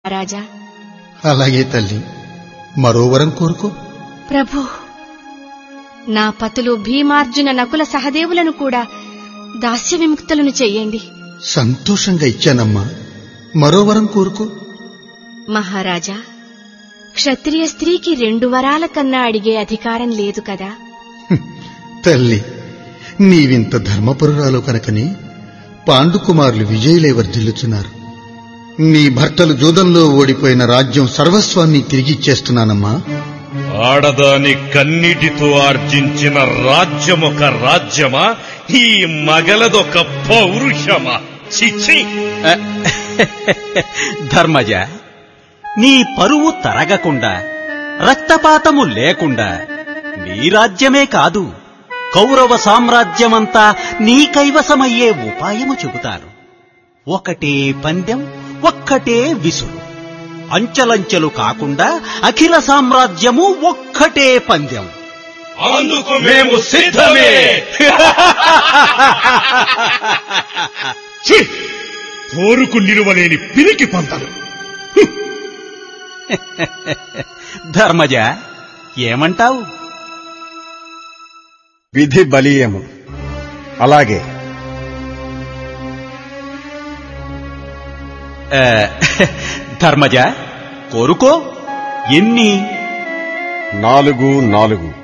రాజా అలాగే తల్లి మరో వరం కోరుకో ప్రభు నా పతులు భీమార్జున నకుల సహదేవులను కూడా దాస్య విముక్తులను చెయ్యండి సంతోషంగా ఇచ్చానమ్మా మరో వరం కోరుకో మహారాజా క్షత్రియ స్త్రీకి రెండు వరాల కన్నా అడిగే అధికారం లేదు కదా తల్లి నీవింత ధర్మపరురాలు కనుకని పాండుకుమారులు విజయులై వర్ధిల్లుచున్నారు నీ భర్తలు జూదంలో ఓడిపోయిన రాజ్యం సర్వస్వాన్ని తిరిగిచ్చేస్తున్నానమ్మా ఆడదాని కన్నిటితో ఆర్జించిన రాజ్యమొక రాజ్యమా ఈ మగలదొక పౌరుషమా చిచ్చి ధర్మజ నీ పరువు తరగకుండా రక్తపాతము లేకుండా నీ రాజ్యమే కాదు కౌరవ సామ్రాజ్యమంతా నీ కైవసమయ్యే ఉపాయము చెబుతాను ఒకటే పందెం ఒక్కటే విసురు అంచెలంచెలు కాకుండా అఖిల సామ్రాజ్యము ఒక్కటే పందెం అందుకు మేము సిద్ధమే ఛీ! కోరుకు నిలువలేని పిరికి పంతలు ధర్మజ ఏమంటావు విధి బలీయము అలాగే ఆ, ధర్మజ కోరుకో ఎన్ని నాలుగు నాలుగు